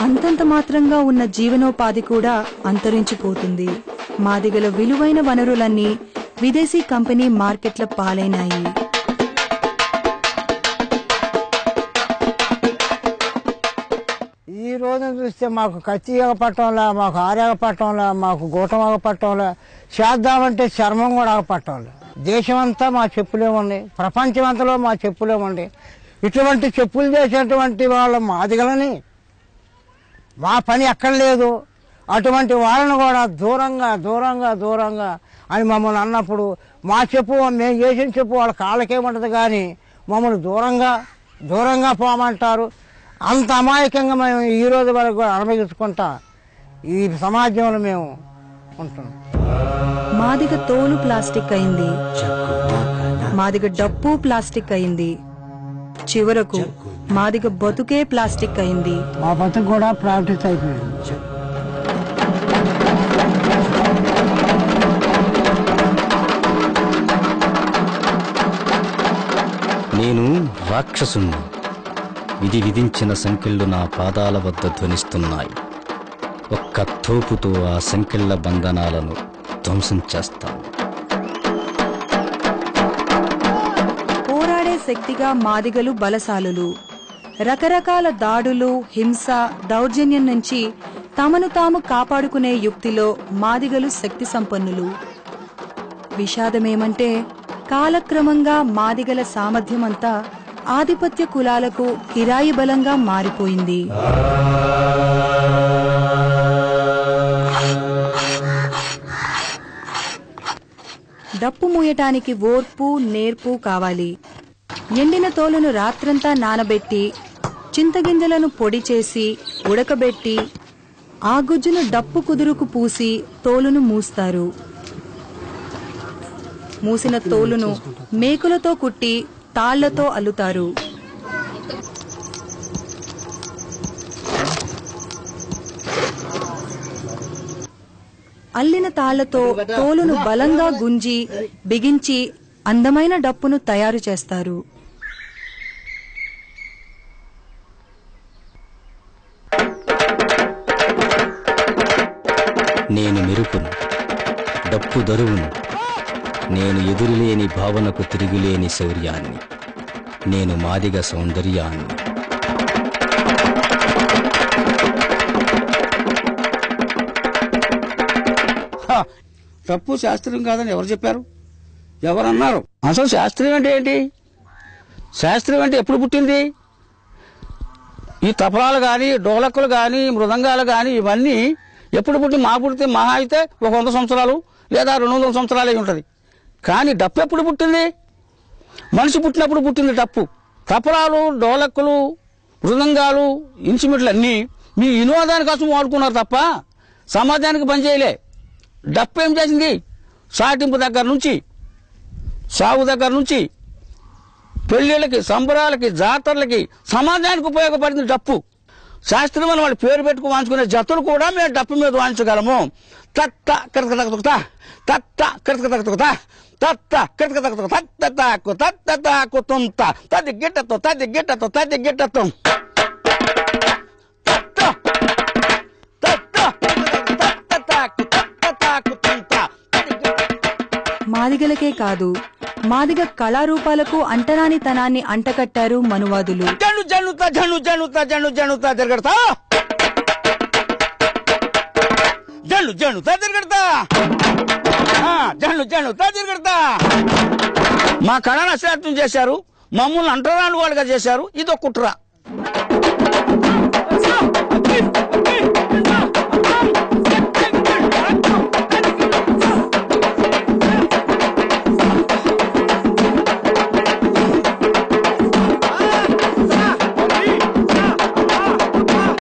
అంతంత మాత్రంగా ఉన్న జీవనోపాధి కూడా అంతరించిపోతుంది మాదిగల విలువైన వనరులన్నీ విదేశీ కంపెనీ మార్కెట్ల పాలైనాయి ఈ రోజున చూస్తే మాకు కత్తిగా పట్టంలా మాకు ఆర్యాగ పట్టంలా మాకు గూటమాగ పట్టంలా చేద్దామంటే చర్మం కూడా ఆగపట్టంలా దేశం అంతా మా చెప్పులే ఉన్నాయి ప్రపంచం అంతలో మా చెప్పులే ఉన్నాయి ఇటువంటి చెప్పులు చేసేటువంటి వాళ్ళ మాదిగలని మా పని ఎక్కడ లేదు అటువంటి వాళ్ళని కూడా దూరంగా దూరంగా దూరంగా అని మమ్మల్ని అన్నప్పుడు మా చెప్పు మేము చేసిన చెప్పు వాళ్ళ కాళ్ళకేముంటది కానీ మమ్మల్ని దూరంగా దూరంగా పోమంటారు అంత అమాయకంగా మేము ఈ రోజు వరకు కూడా అనుభవించుకుంటా ఈ సమాజంలో మేము ఉంటున్నాం మాదిగ తోలు ప్లాస్టిక్ అయింది మాదిగ డప్పు ప్లాస్టిక్ అయింది చివరకు మాదిగ బతుకే ప్లాస్టిక్ అయింది మా బతుకు కూడా ప్రాక్టీస్ అయిపోయింది నేను రాక్షసుణ్ణి విధి విధించిన సంకెళ్ళు నా పాదాల వద్ద ధ్వనిస్తున్నాయి ఒక్క తోపుతో ఆ సంకెళ్ళ బంధనాలను ధ్వంసం చేస్తాను పోరాడే శక్తిగా మాదిగలు బలశాలులు రకరకాల దాడులు హింస దౌర్జన్యం నుంచి తమను తాము కాపాడుకునే యుక్తిలో మాదిగలు శక్తి సంపన్నులు విషాదమేమంటే కాలక్రమంగా మాదిగల సామర్థ్యమంతా ఆధిపత్య కులాలకు కిరాయి బలంగా మారిపోయింది డప్పు మూయటానికి ఓర్పు నేర్పు కావాలి ఎండిన తోలును రాత్రంతా నానబెట్టి చింతగింజలను పొడి చేసి ఉడకబెట్టి ఆ గుజ్జును డప్పు కుదురుకు పూసి తోలును మూస్తారు మూసిన తోలును మేకులతో కుట్టి తాళ్లతో అల్లుతారు అల్లిన తాళ్లతో తోలును బలంగా గుంజి బిగించి అందమైన డప్పును తయారు చేస్తారు నేను మెరుపును డప్పు దరువును నేను ఎదురులేని భావనకు తిరుగులేని శౌర్యాన్ని నేను మాదిగ సౌందర్యాన్ని హ, తప్పు శాస్త్రీయం కాదని ఎవరు చెప్పారు ఎవరన్నారు అసలు శాస్త్రీయం అంటే ఏంటి శాస్త్రీయం అంటే ఎప్పుడు పుట్టింది ఈ తపలాలు కానీ డోలక్కులు కానీ మృదంగాలు కానీ ఇవన్నీ ఎప్పుడు పుట్టి మా పుడితే మహా అయితే ఒక వంద సంవత్సరాలు లేదా రెండు వందల సంవత్సరాలు అయి ఉంటుంది కానీ డప్పు ఎప్పుడు పుట్టింది మనిషి పుట్టినప్పుడు పుట్టింది డప్పు తపలాలు డోలక్కులు మృదంగాలు ఇన్స్ట్రుమెంట్లు అన్నీ మీ వినోదాని కోసం వాడుకున్నారు తప్ప సమాజానికి పనిచేయలే డప్పు ఏం చేసింది సాటింపు దగ్గర నుంచి సాగు దగ్గర నుంచి పెళ్లిళ్ళకి సంబరాలకి జాతరలకి సమాజానికి ఉపయోగపడింది డప్పు శాస్త్రమైన వాళ్ళు పేరు పెట్టుకు వాంచుకునే జతులు కూడా మేము డప్పు మీద వాయించగలము తత్త కరకతకత తత్త కరకతకత తత్త కరకతకత తత్తకు తత్తకు తుంత తది గిట్టతో తది గిట్టతో తది గిట్టతో తత్త తత్త తత్తకు తత్తకు తుంత తది గిట్ట మాదిగలకే కాదు మాదిగ కళారూపాలకు అంటరానితనాన్ని అంటకట్టారు మనువాదులు జను జనుత జను జనుత జను జనుత తిరగడతా జను జనుత తిరగడతా ఆ, జను జనుత తిరగడతా మా కళను అశ్రార్థం చేశారు మమ్మల్ని అంటరాని వాళ్ళుగా చేశారు ఇదో కుట్ర